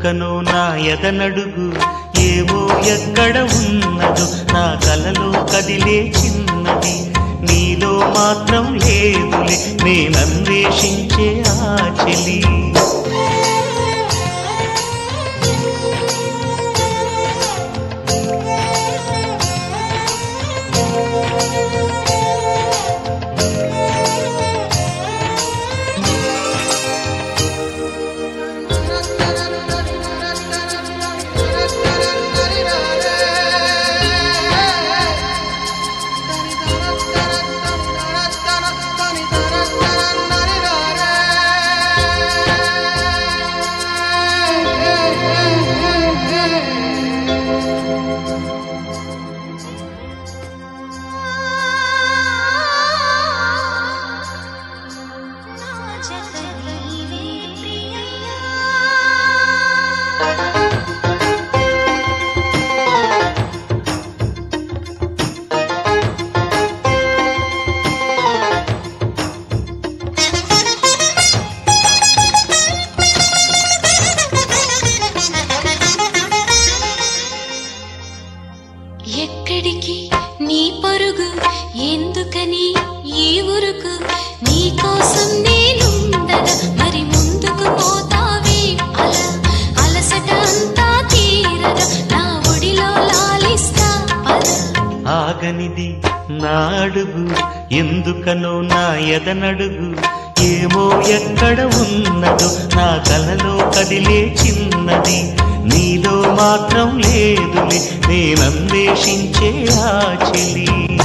ఎందుకనో నా ఎదనడుగు ఏవో ఎక్కడ ఉన్నదో నా కలలో కదిలే చిన్నది నీలో మాత్రం లేదులే నేనన్వేషించే ఆ చెలి ఎక్కడికి నీ పరుగు ఎందుకని ఈ ఉరుకు నీ కోసం నేనుండగా మరి ముందుకు పోతావే అల అలసట అంతా తీరగా నా ఒడిలో లాలిస్తా పద ఆగనిది నా అడుగు ఎందుకనో నా ఎదనడుగు ఏమో ఎక్కడ ఉన్నదో నా కలలో కదిలే చిన్నది నీలో మాత్రం లేదులే నేనన్వేషించే ఆ చెలి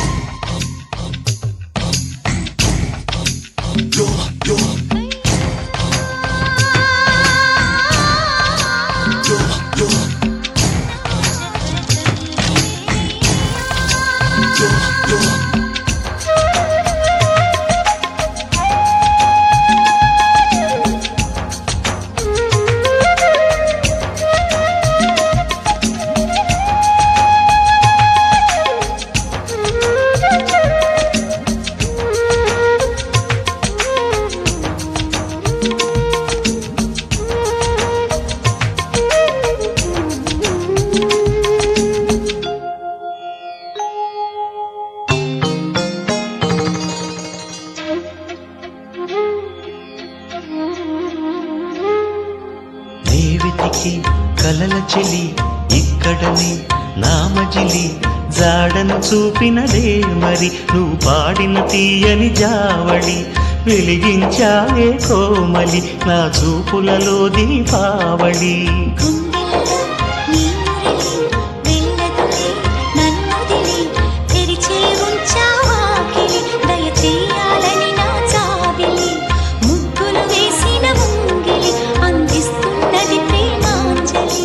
నీ వెతికి కలల చెలి ఇక్కడనే నామజిలి జాడను చూపినదే మరి నువ్వు పాడిన తీయని జావళి వెలిగించావే కోమలి నా చూపులలో దీపావళి గుండెల్లో నీ మురళి వెళ్ళదులే నన్నొదిలి తెరిచే ఉంచావాకిలి దయచేయాలని నా చాదిలి ముగ్గులు వేసిన ముంగిలి అందిస్తున్నది ప్రేమాంజలి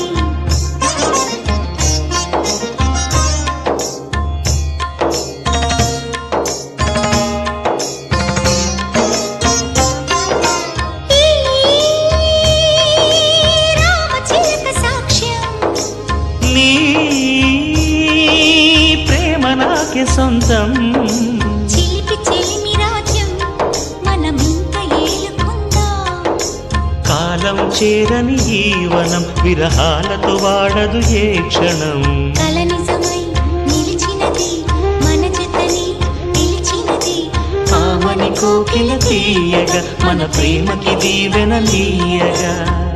ఈ రామచిలక సాక్ష్యం నీ ప్రేమ నాకే సొంతం చిలిపి చెలిమి రాజ్యం మనమింక ఏలుకుందాం కాలం చేరని ఈ వనం విరహాలతో వాడదు ఏ క్షణం కల నిజమై నిలిచినది మన జతని పిలిచినది ఆమని కోకిల తీయగా మన ప్రేమకి దీవెన నీయగా